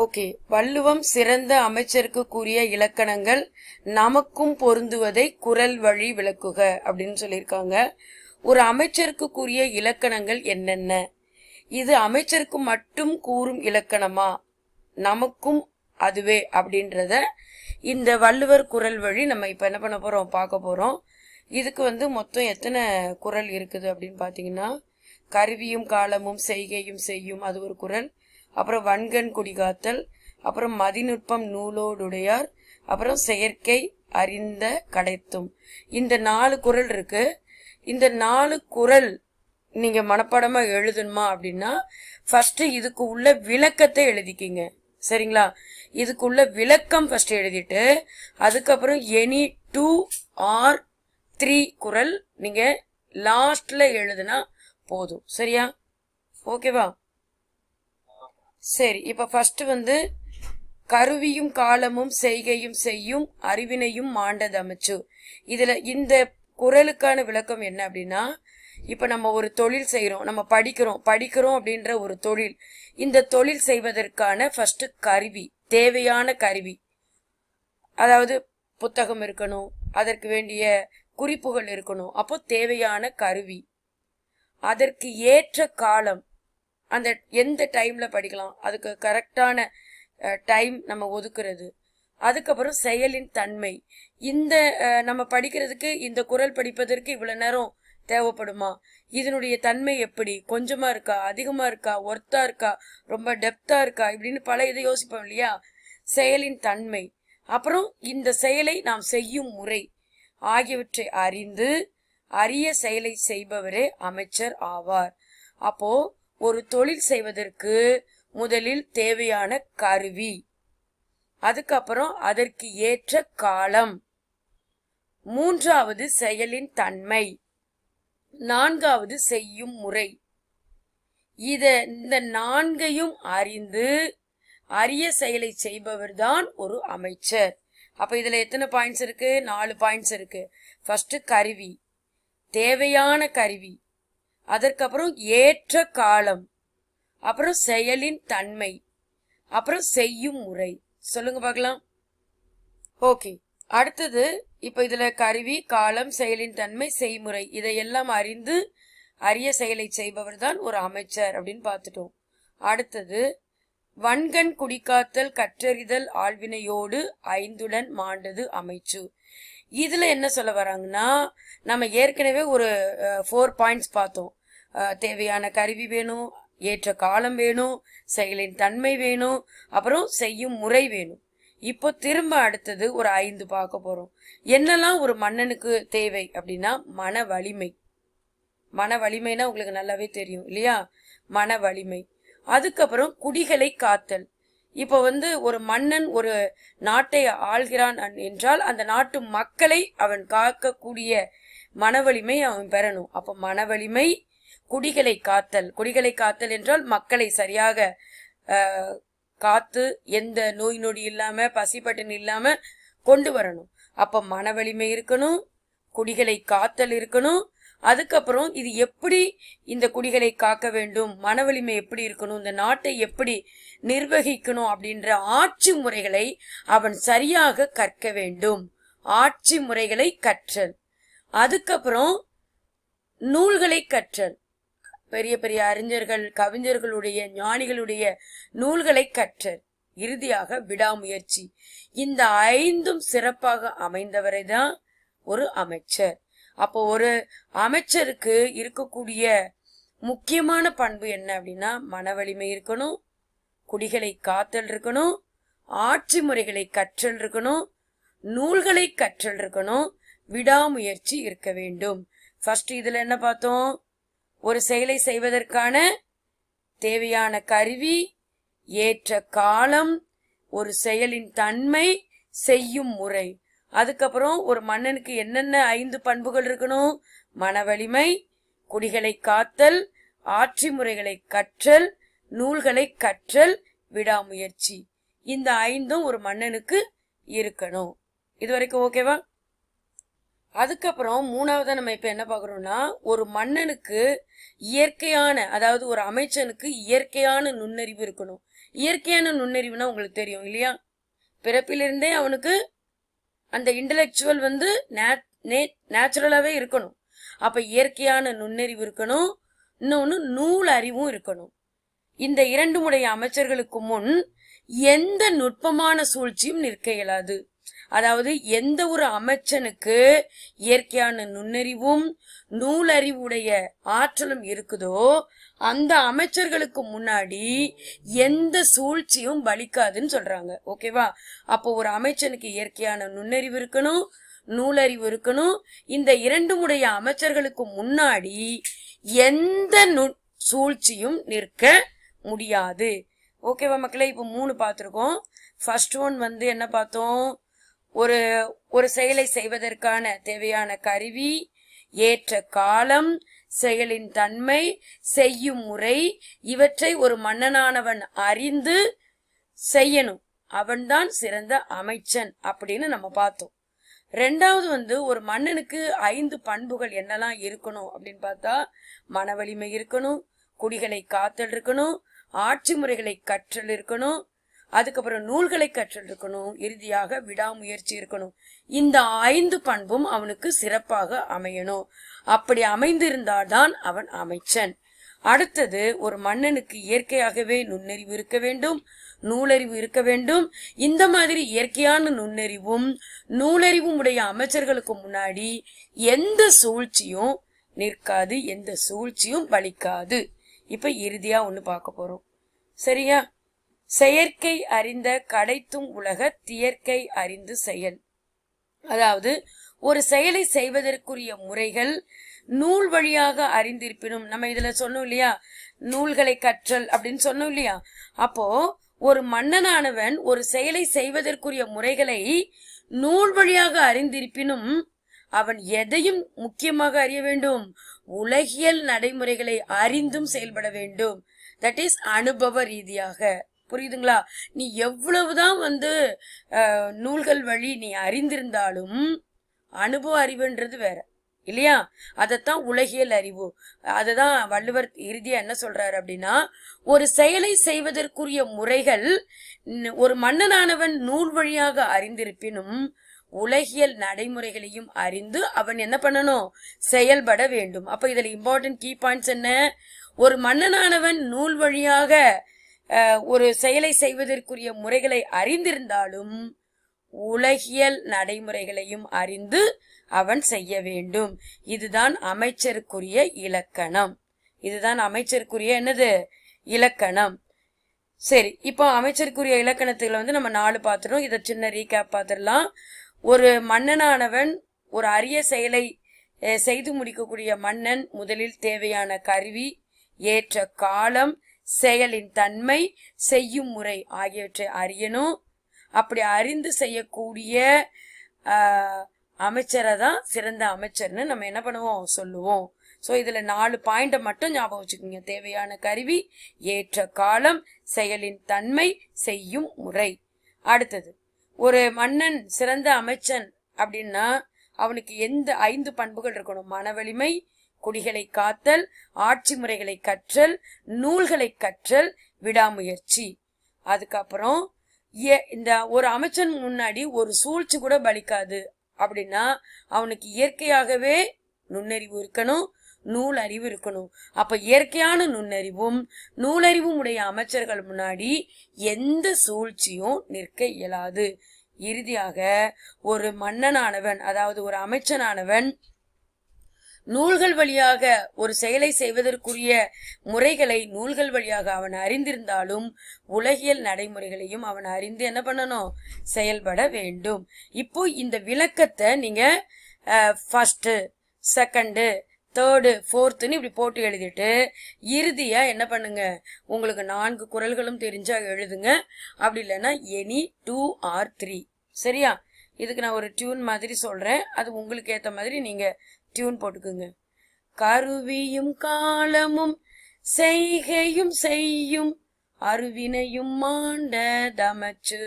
okay வள்ளுவம் சிறந்த அமைச்சருக்கு கூறிய இலக்கணங்கள் நமக்கும் பொருந்துவதை குரல் வழி விளக்குக அப்படின்னு சொல்லியிருக்காங்க ஒரு அமைச்சருக்கு கூறிய இலக்கணங்கள் என்னென்ன இது அமைச்சருக்கு மட்டும் கூறும் இலக்கணமா நமக்கும் அதுவே அப்படின்றத இந்த வள்ளுவர் குரல் வழி நம்ம இப்ப என்ன பண்ண போறோம் பார்க்க போறோம் இதுக்கு வந்து மொத்தம் எத்தனை குரல் இருக்குது அப்படின்னு பாத்தீங்கன்னா கருவியும் காலமும் செய்கையும் செய்யும் அது ஒரு குரல் அப்புறம் வன்கண் குடிகாத்தல் அப்புறம் மதிநுட்பம் நூலோடுடையார் அப்புறம் செயற்கை அறிந்த கடைத்தும் இந்த நாலு குரல் இருக்கு இந்த நாலு குரல் நீங்க மனப்பாடமா எழுதணுமா அப்படின்னா ஃபர்ஸ்ட் இதுக்கு உள்ள விளக்கத்தை எழுதிக்கிங்க சரிங்களா இதுக்குள்ள விளக்கம் ஃபர்ஸ்ட் எழுதிட்டு அதுக்கப்புறம் எனி டூ ஆர் த்ரீ குரல் நீங்க லாஸ்ட்ல எழுதுனா போதும் சரியா ஓகேவா சரி இப்ப ஃபர்ஸ்ட் வந்து கருவியும் காலமும் செய்கையும் செய்யும் அறிவினையும் மாண்டதமைச்சு இதுல இந்த குரலுக்கான விளக்கம் என்ன அப்படின்னா இப்ப நம்ம ஒரு தொழில் செய்யறோம் நம்ம படிக்கிறோம் படிக்கிறோம் அப்படின்ற ஒரு தொழில் இந்த தொழில் செய்வதற்கான ஃபர்ஸ்ட் கருவி தேவையான கருவி அதாவது புத்தகம் இருக்கணும் அதற்கு வேண்டிய குறிப்புகள் இருக்கணும் அப்போ தேவையான கருவி அதற்கு ஏற்ற காலம் அந்த எந்த டைம்ல படிக்கலாம் அதுக்கு கரெக்டான டைம் நம்ம ஒதுக்குறது அதுக்கப்புறம் செயலின் தன்மை இந்த அஹ், நம்ம படிக்கிறதுக்கு இந்த குரல் படிப்பதற்கு இவ்வளவு நேரம் தேவைப்படுமா இதனுடைய தன்மை எப்படி கொஞ்சமா இருக்கா அதிகமா இருக்கா ஒர்த்தா இருக்கா ரொம்ப டெப்தா இருக்கா இப்படின்னு பல இதை யோசிப்போம் இல்லையா செயலின் தன்மை அப்புறம் இந்த செயலை நாம் செய்யும் முறை ஆகியவற்றை அறிந்து அரிய செயலை செய்பவரே அமைச்சர் ஆவார் அப்போ ஒரு தொழில் செய்வதற்கு முதலில் தேவையான கருவி அதுக்கப்புறம் அதற்கு ஏற்ற காலம் மூன்றாவது செயலின் தன்மை நான்காவது செய்யும் முறை இத இந்த நான்கையும் அறிந்து அரிய செயலை செய்பவர்தான் ஒரு அமைச்சர் அப்ப இதுல எத்தனை பாயிண்ட்ஸ் இருக்கு நாலு பாயிண்ட்ஸ் இருக்கு ஃபர்ஸ்ட் கருவி தேவையான கருவி அதற்கப்புறம் ஏற்ற காலம் அப்புறம் செயலின் தன்மை அப்புறம் செய்யும் முறை சொல்லுங்க பார்க்கலாம் ஓகே அடுத்தது இப்ப இதுல கருவி காலம் செயலின் தன்மை செய்முறை இதையெல்லாம் அறிந்து அரிய செயலை செய்பவர் தான் ஒரு அமைச்சர் அப்படின்னு பார்த்துட்டோம் அடுத்தது வன்கண் குடிக்காத்தல் கற்றறிதல் ஆழ்வினையோடு ஐந்துடன் மாண்டது அமைச்சு இதுல என்ன சொல்ல வராங்கன்னா நம்ம ஏற்கனவே ஒரு ஃபோர் பாயிண்ட்ஸ் பார்த்தோம் அஹ், தேவையான கருவி வேணும் ஏற்ற காலம் வேணும் செயலின் தன்மை வேணும் அப்புறம் செய்யும் முறை வேணும் இப்போ திரும்ப அடுத்தது ஒரு ஐந்து பார்க்க போறோம் என்னெல்லாம் ஒரு மன்னனுக்கு தேவை அப்படின்னா மன வலிமை மன வலிமைனா உங்களுக்கு நல்லாவே தெரியும் இல்லையா மன வலிமை அதுக்கப்புறம் குடிகளை காத்தல் இப்போ வந்து ஒரு மன்னன் ஒரு நாட்டை ஆள்கிறான் அன்- என்றால் அந்த நாட்டு மக்களை அவன் காக்கக்கூடிய மனவலிமை அவன் பெறணும் அப்ப மனவலிமை குடிகளை காத்தல் குடிகளை காத்தல் என்றால் மக்களை சரியாக ஆஹ், காத்து எந்த நோய் நொடி இல்லாம பசிப்பட்டினி இல்லாம கொண்டு வரணும் அப்ப மனவலிமை இருக்கணும் குடிகளை காத்தல் இருக்கணும் அதுக்கப்புறம் இது எப்படி இந்த குடிகளை காக்க வேண்டும் மனவலிமை எப்படி இருக்கணும் இந்த நாட்டை எப்படி நிர்வகிக்கணும் அப்படின்ற ஆட்சி முறைகளை அவன் சரியாக கற்க வேண்டும் ஆட்சி முறைகளை கற்றல் அதுக்கப்புறம் நூல்களை கற்றல் பெரிய பெரிய அறிஞர்கள் கவிஞர்களுடைய ஞானிகளுடைய நூல்களை கற்றல் இறுதியாக விடாமுயற்சி இந்த ஐந்தும் சிறப்பாக அமைந்தவரை தான் ஒரு அமைச்சர் அப்போ ஒரு அமைச்சருக்கு இருக்கக்கூடிய முக்கியமான பண்பு என்ன அப்படின்னா மனவலிமை இருக்கணும் குடிகளை காத்தல் இருக்கணும் ஆட்சி முறைகளை கற்றல் இருக்கணும் நூல்களை கற்றல் இருக்கணும் விடாமுயற்சி இருக்க வேண்டும் ஃபர்ஸ்ட் இதுல என்ன பார்த்தோம் ஒரு செயலை செய்வதற்கான தேவையான கருவி ஏற்ற காலம் ஒரு செயலின் தன்மை செய்யும் முறை அதுக்கப்புறம் ஒரு மன்னனுக்கு என்னென்ன ஐந்து பண்புகள் இருக்கணும் மனவலிமை குடிகளை காத்தல் ஆட்சி முறைகளை கற்றல் நூல்களை கற்றல் விடாமுயற்சி இந்த ஐந்தும் ஒரு மன்னனுக்கு இருக்கணும் இது வரைக்கும் ஓகேவா அதுக்கப்புறம் மூணாவதா நம்ம இப்ப என்ன பாக்குறோம்னா ஒரு மன்னனுக்கு இயற்கையான அதாவது ஒரு அமைச்சனுக்கு இயற்கையான நுண்ணறிவு இருக்கணும் இயற்கையான நுண்ணறிவுனா உங்களுக்கு தெரியும் இல்லையா பிறப்பிலிருந்தே அவனுக்கு அந்த இன்டலெக்சுவல் வந்து நேச்சுரலாவே இருக்கணும் அப்ப இயற்கையான நுண்ணறிவு இருக்கணும் இன்னொன்னு நூல் அறிவும் இருக்கணும் இந்த இரண்டு முடைய அமைச்சர்களுக்கு முன் எந்த நுட்பமான சூழ்ச்சியும் நிற்க இயலாது அதாவது எந்த ஒரு அமைச்சனுக்கு இயற்கையான நுண்ணறிவும் நூலறிவுடைய ஆற்றலும் இருக்குதோ அந்த அமைச்சர்களுக்கு முன்னாடி எந்த சூழ்ச்சியும் பலிக்காதுன்னு சொல்றாங்க ஓகேவா அப்போ ஒரு அமைச்சனுக்கு இயற்கையான நுண்ணறிவு இருக்கணும் நூலறிவு இருக்கணும் இந்த இரண்டு முடைய அமைச்சர்களுக்கு முன்னாடி எந்த நு- சூழ்ச்சியும் நிற்க முடியாது ஓகேவா மக்களே இப்போ மூணு பார்த்துருக்கோம் ஃபர்ஸ்ட் ஒன் வந்து என்ன பார்த்தோம் ஒரு ஒரு செயலை செய்வதற்கான தேவையான கருவி ஏற்ற காலம் செயலின் தன்மை செய்யும் முறை இவற்றை ஒரு மன்னனானவன் அறிந்து செய்யணும் அவன்தான் சிறந்த அமைச்சன் அப்படின்னு நம்ம பார்த்தோம் ரெண்டாவது வந்து ஒரு மன்னனுக்கு ஐந்து பண்புகள் என்னெல்லாம் இருக்கணும் அப்படின்னு பார்த்தா மன வலிமை இருக்கணும் குடிகளை காத்தல் இருக்கணும் ஆட்சி முறைகளை கற்றல் இருக்கணும் அதுக்கப்புறம் நூல்களை கற்றல் இருக்கணும் இறுதியாக விடாமுயற்சி இருக்கணும் இந்த ஐந்து பண்பும் அவனுக்கு சிறப்பாக அமையணும் அப்படி அமைந்திருந்தால்தான் அவன் அமைச்சன் அடுத்தது ஒரு மன்னனுக்கு இயற்கையாகவே நுண்ணறிவு இருக்க வேண்டும் நூலறிவு இருக்க வேண்டும் இந்த மாதிரி இயற்கையான நுண்ணறிவும் நூலறிவும் உடைய அமைச்சர்களுக்கு முன்னாடி எந்த சூழ்ச்சியும் நிற்காது எந்த சூழ்ச்சியும் பலிக்காது இப்ப இறுதியா ஒண்ணு பார்க்க போறோம் சரியா செயற்கை அறிந்த கடைத்தும் உலக தியற்கை அறிந்து செயல் அதாவது ஒரு செயலை செய்வதற்குரிய முறைகள் நூல் வழியாக அறிந்திருப்பினும் நம்ம இதுல சொன்னோம் இல்லையா நூல்களை கற்றல் அப்படின்னு சொன்னோம் இல்லையா அப்போ ஒரு மன்னனானவன் ஒரு செயலை செய்வதற்குரிய முறைகளை நூல் வழியாக அறிந்திருப்பினும் அவன் எதையும் முக்கியமாக அறிய வேண்டும் உலகியல் நடைமுறைகளை அறிந்தும் செயல்பட வேண்டும் தட் இஸ் அனுபவ ரீதியாக புரியுதுங்களா நீ எவ்வளவுதான் வந்து அஹ், நூல்கள் வழி நீ அறிந்திருந்தாலும் அனுபவ அறிவுன்றது வேற இல்லையா அதத்தான் உலகியல் அறிவு அததான் வள்ளுவர் இறுதியா என்ன சொல்றாரு அப்படின்னா ஒரு செயலை செய்வதற்குரிய முறைகள் ந- ஒரு மன்னனானவன் நூல் வழியாக அறிந்திருப்பினும் உலகியல் நடைமுறைகளையும் அறிந்து அவன் என்ன பண்ணணும் செயல்பட வேண்டும் அப்ப இதுல இம்பார்ட்டன்ட் கீ பாயிண்ட்ஸ் என்ன ஒரு மன்னனானவன் நூல் வழியாக அஹ், ஒரு செயலை செய்வதற்குரிய முறைகளை அறிந்திருந்தாலும் உலகியல் நடைமுறைகளையும் அறிந்து அவன் செய்ய வேண்டும் இதுதான் அமைச்சருக்குரிய இலக்கணம் இதுதான் அமைச்சருக்குரிய என்னது இலக்கணம் சரி இப்போ அமைச்சருக்குரிய இலக்கணத்துல வந்து நம்ம நாலு பார்த்துட்டோம் இதை சின்ன ரீகேப் பார்த்துடலாம் ஒரு மன்னனானவன் ஒரு அரிய செயலை அஹ், செய்து முடிக்கக்கூடிய மன்னன் முதலில் தேவையான கருவி ஏற்ற காலம் செயலின் தன்மை செய்யும் முறை ஆகியவற்றை அறியணும் அப்படி அறிந்து செய்யக்கூடிய ஆஹ், அமைச்சரை தான் சிறந்த அமைச்சர்னு நம்ம என்ன பண்ணுவோம் சொல்லுவோம் சோ இதுல நாலு பாயிண்ட மட்டும் ஞாபகம் வச்சுக்கோங்க தேவையான கருவி ஏற்ற காலம் செயலின் தன்மை செய்யும் முறை அடுத்தது ஒரு மன்னன் சிறந்த அமைச்சன் அப்படின்னா அவனுக்கு எந்த ஐந்து பண்புகள் இருக்கணும் மனவலிமை குடிகளை காத்தல் ஆட்சி முறைகளை கற்றல் நூல்களை கற்றல் விடாமுயற்சி அதுக்கப்புறம் ஏ- இந்த ஒரு அமைச்சன் முன்னாடி ஒரு சூழ்ச்சி கூட பலிக்காது அப்படின்னா அவனுக்கு இயற்கையாகவே நுண்ணறிவு இருக்கணும் நூல் அறிவு இருக்கணும் அப்ப இயற்கையான நுண்ணறிவும் நூலறிவும் உடைய அமைச்சர்கள் முன்னாடி எந்த சூழ்ச்சியும் நிற்க இயலாது இறுதியாக ஒரு மன்னனானவன் அதாவது ஒரு அமைச்சனானவன் நூல்கள் வழியாக ஒரு செயலை செய்வதற்குரிய முறைகளை நூல்கள் வழியாக அவன் அறிந்திருந்தாலும் உலகியல் நடைமுறைகளையும் அவன் அறிந்து என்ன பண்ணணும் செயல்பட வேண்டும் இப்போ இந்த விளக்கத்தை நீங்க ஃபர்ஸ்ட் செகண்டு தேர்டு ஃபோர்த்துன்னு இப்படி போட்டு எழுதிட்டு இறுதியா என்ன பண்ணுங்க உங்களுக்கு நான்கு குரல்களும் தெரிஞ்சா எழுதுங்க அப்படி இல்லைன்னா எனி டூ ஆர் த்ரீ சரியா இதுக்கு நான் ஒரு டியூன் மாதிரி சொல்றேன் அது உங்களுக்கு ஏத்த மாதிரி நீங்க டியூன் போட்டுக்குங்க கருவியும் காலமும் செய்கையும் செய்யும் அருவினையும் மாண்ட தமச்சு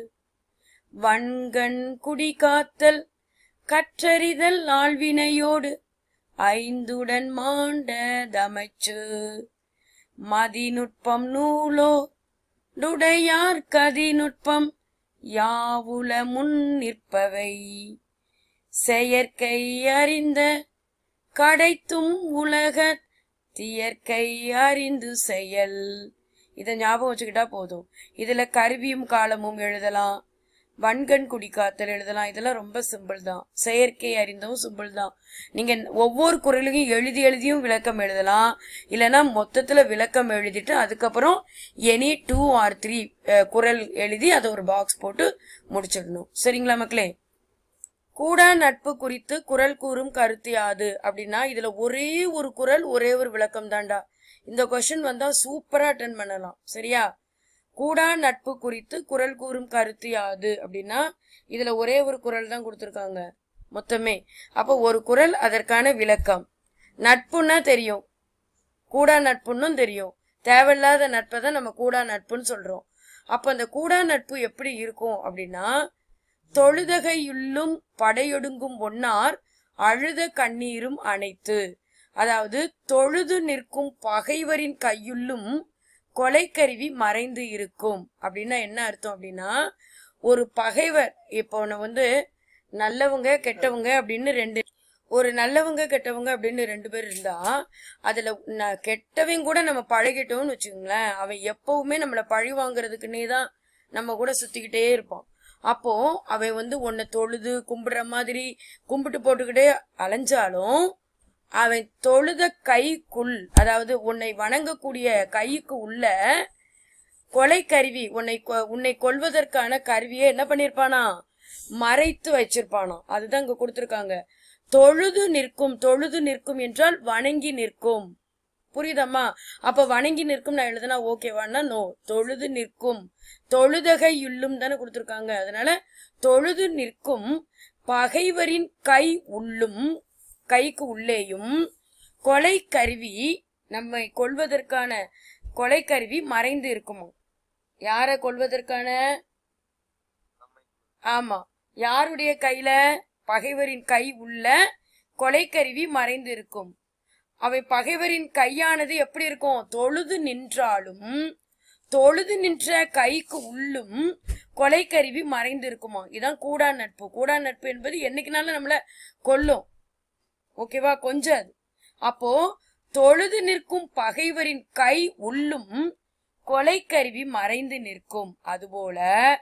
வன்கண் குடி காத்தல் கற்றறிதல் ஆழ்வினையோடு ஐந்துடன் மாண்ட தமச்சு மதிநுட்பம் நூலோ டுடையார் கதிநுட்பம் யாவுல முன் நிற்பவை செயற்கை அறிந்த கடைத்தும் உலக தியற்கை அறிந்து செயல் இத ஞாபகம் வச்சுக்கிட்டா போதும் இதுல கருவியும் காலமும் எழுதலாம் வன்கண் குடிக்காத்தல் எழுதலாம் இதெல்லாம் ரொம்ப சிம்பிள் தான் செயற்கை அறிந்தவும் சிம்பிள் தான் நீங்க ஒவ்வொரு குரலுக்கும் எழுதி எழுதியும் விளக்கம் எழுதலாம் இல்லைன்னா மொத்தத்துல விளக்கம் எழுதிட்டு அதுக்கப்புறம் எனி டூ ஆர் த்ரீ குரல் எழுதி அதை ஒரு பாக்ஸ் போட்டு முடிச்சிடணும் சரிங்களா மக்களே கூடா நட்பு குறித்து குரல் கூறும் கருத்து யாது அப்படின்னா இதுல ஒரே ஒரு குரல் ஒரே ஒரு விளக்கம் தான்டா இந்த கொஸ்டின் வந்தா சூப்பரா அட்டன் பண்ணலாம் சரியா கூடா நட்பு குறித்து குரல் கூறும் கருத்து யாது அப்படின்னா இதுல ஒரே ஒரு குரல் தான் கொடுத்துருக்காங்க மொத்தமே அப்போ ஒரு குரல் அதற்கான விளக்கம் நட்புன்னா தெரியும் கூடா நட்புன்னும் தெரியும் தேவையில்லாத நட்பை தான் நம்ம கூடா நட்புன்னு சொல்றோம் அப்ப அந்த கூடா நட்பு எப்படி இருக்கும் அப்படின்னா தொழுதகையுள்ளும் படையொடுங்கும் ஒன்னார் அழுத கண்ணீரும் அனைத்து அதாவது தொழுது நிற்கும் பகைவரின் கையுள்ளும் கொலைக்கருவி மறைந்து இருக்கும் அப்படின்னா என்ன அர்த்தம் அப்படின்னா ஒரு பகைவர் இப்போ உன்னை வந்து நல்லவங்க கெட்டவங்க அப்படின்னு ரெண்டு ஒரு நல்லவங்க கெட்டவங்க அப்படின்னு ரெண்டு பேர் இருந்தா அதுல ந- கெட்டவன் கூட நம்ம பழகிட்டோம்னு வச்சுக்கோங்களேன் அவன் எப்பவுமே நம்மள பழி வாங்குறதுக்குன்னே தான் நம்ம கூட சுத்திக்கிட்டே இருப்பான் அப்போ அவன் வந்து உன்னை தொழுது கும்பிடுற மாதிரி கும்பிட்டு போட்டுக்கிட்டே அலைஞ்சாலும் அவன் தொழுத கைக்குள் அதாவது உன்னை வணங்கக்கூடிய கைக்கு உள்ள கொலை கருவி உன்னை கொ- உன்னை கொல்வதற்கான கருவியை என்ன பண்ணிருப்பானா மறைத்து வச்சிருப்பானா அதுதான் இங்க கொடுத்திருக்காங்க தொழுது நிற்கும் தொழுது நிற்கும் என்றால் வணங்கி நிற்கும் புரியுதம்மா அப்ப வணங்கி நிற்கும் நான் எழுதுனா ஓகேவான்னா நோ தொழுது நிற்கும் தொழுதகையுள்ளும் தானே கொடுத்திருக்காங்க அதனால தொழுது நிற்கும் பகைவரின் கை உள்ளும் கைக்கு உள்ளேயும் கொலை கருவி நம்மை கொல்வதற்கான கொலை கருவி மறைந்து இருக்குமா யாரை கொல்வதற்கான ஆமா யாருடைய கையில பகைவரின் கை உள்ள கொலைக்கருவி மறைந்து இருக்கும் அவை பகைவரின் கையானது எப்படி இருக்கும் தொழுது நின்றாலும் தொழுது நின்ற கைக்கு உள்ளும் கொலைக்கருவி மறைந்து இருக்குமா இதான் கூடா நட்பு கூடா நட்பு என்பது என்னைக்குனாலும் நம்மள கொல்லும் ஓகேவா கொஞ்சம் அது அப்போ தொழுது நிற்கும் பகைவரின் கை உள்ளும் கொலைக்கருவி மறைந்து நிற்கும் அதுபோல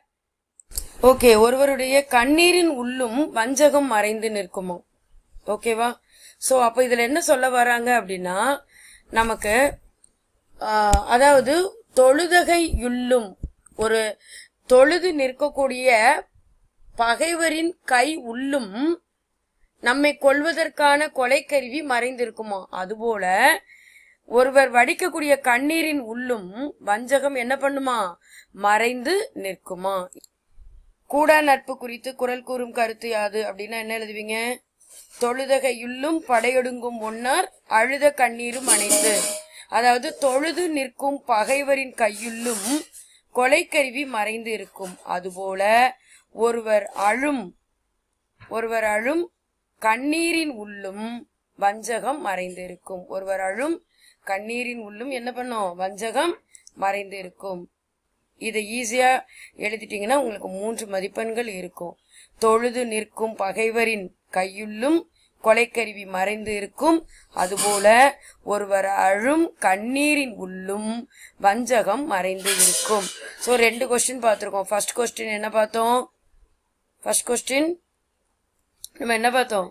ஓகே ஒருவருடைய கண்ணீரின் உள்ளும் வஞ்சகம் மறைந்து நிற்குமோ ஓகேவா சோ அப்ப இதுல என்ன சொல்ல வராங்க அப்படின்னா நமக்கு ஆஹ், அதாவது தொழுதகையுள்ளும் ஒரு தொழுது நிற்கக்கூடிய பகைவரின் கை உள்ளும் நம்மை கொல்வதற்கான கொலைக்கருவி மறைந்திருக்குமா அதுபோல ஒருவர் வடிக்கக்கூடிய கண்ணீரின் உள்ளும் வஞ்சகம் என்ன பண்ணுமா மறைந்து நிற்குமா கூடா நட்பு குறித்து குரல் கூறும் கருத்து யாது அப்படின்னா என்ன எழுதுவீங்க தொழுதகையுள்ளும் படையொடுங்கும் ஒன்னார் அழுத கண்ணீரும் அணைத்து அதாவது தொழுது நிற்கும் பகைவரின் கையுள்ளும் கொலைக்கருவி மறைந்து இருக்கும் அதுபோல ஒருவர் அழும் ஒருவர் அழும் கண்ணீரின் உள்ளும் வஞ்சகம் மறைந்து இருக்கும் ஒருவர் அழும் கண்ணீரின் உள்ளும் என்ன பண்ணும் வஞ்சகம் மறைந்து இருக்கும் இதை ஈஸியா எழுதிட்டீங்கன்னா உங்களுக்கு மூன்று மதிப்பெண்கள் இருக்கும் தொழுது நிற்கும் பகைவரின் கையுள்ளும் கொலைக்கருவி மறைந்து இருக்கும் அதுபோல ஒருவர் அழும் கண்ணீரின் உள்ளும் வஞ்சகம் மறைந்து இருக்கும் சோ ரெண்டு கொஸ்டின் பார்த்திருக்கோம் ஃபர்ஸ்ட் கொஸ்டின் என்ன பார்த்தோம் ஃபர்ஸ்ட் கொஸ்டின் நம்ம என்ன பார்த்தோம்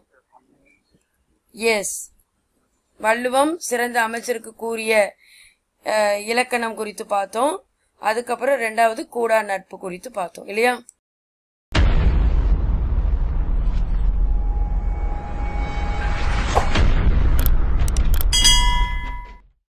எஸ் வள்ளுவம் சிறந்த அமைச்சருக்கு கூறிய அஹ், இலக்கணம் குறித்து பார்த்தோம் அதுக்கப்புறம் ரெண்டாவது கூடா நட்பு குறித்து பார்த்தோம் இல்லையா